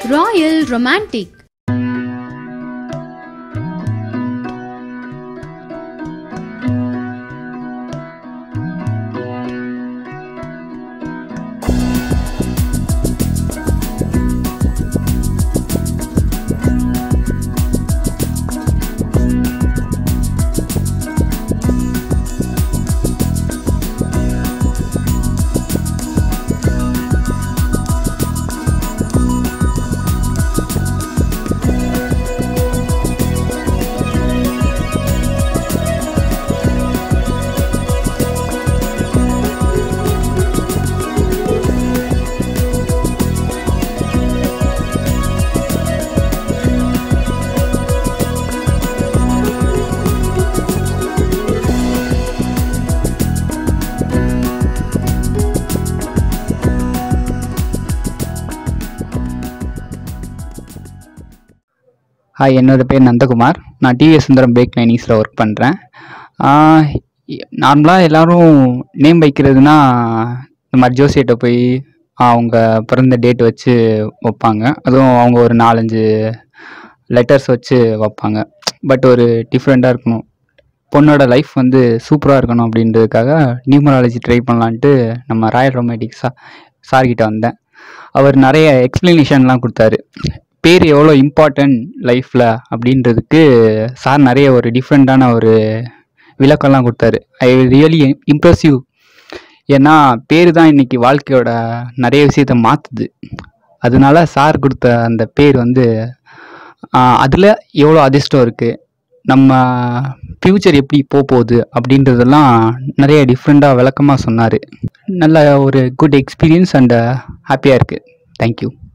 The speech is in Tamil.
Royal Romantic. ஹாய் என்னோட பேர் நந்தகுமார் நான் டிவிஎஸ் சுந்தரம் பேக் லைனிங்ஸில் ஒர்க் பண்ணுறேன் நார்மலாக எல்லாரும் நேம் வைக்கிறதுனா இந்த மாதிரி ஜோசியிட்ட போய் அவங்க பிறந்த டேட் வச்சு வைப்பாங்க அதுவும் அவங்க ஒரு நாலஞ்சு லெட்டர்ஸ் வச்சு வைப்பாங்க பட் ஒரு டிஃப்ரெண்ட்டாக இருக்கணும் பொண்ணோட லைஃப் வந்து சூப்பராக இருக்கணும் அப்படின்றதுக்காக நியூமராலஜி ட்ரை பண்ணலான்ட்டு நம்ம ராயல் ரொமேட்டிக்ஸாக சார்கிட்ட வந்தேன் அவர் நிறைய எக்ஸ்ப்ளனேஷன்லாம் கொடுத்தாரு பேர் எவ்வளோ இம்பார்ட்டன்ட் லைஃப்பில் அப்படின்றதுக்கு சார் நிறைய ஒரு டிஃப்ரெண்ட்டான ஒரு விளக்கம்லாம் கொடுத்தாரு ஐ ரியலி இம்ப்ரெசிவ் ஏன்னா பேர் தான் இன்னைக்கு வாழ்க்கையோட நிறைய விஷயத்த மாற்றுது அதனால சார் கொடுத்த அந்த பேர் வந்து அதில் எவ்வளோ அதிர்ஷ்டம் இருக்குது நம்ம ஃப்யூச்சர் எப்படி போக போகுது அப்படின்றதெல்லாம் நிறைய டிஃப்ரெண்ட்டாக விளக்கமாக சொன்னார் நல்ல ஒரு குட் எக்ஸ்பீரியன்ஸ் அண்ட் ஹாப்பியாக இருக்குது தேங்க்யூ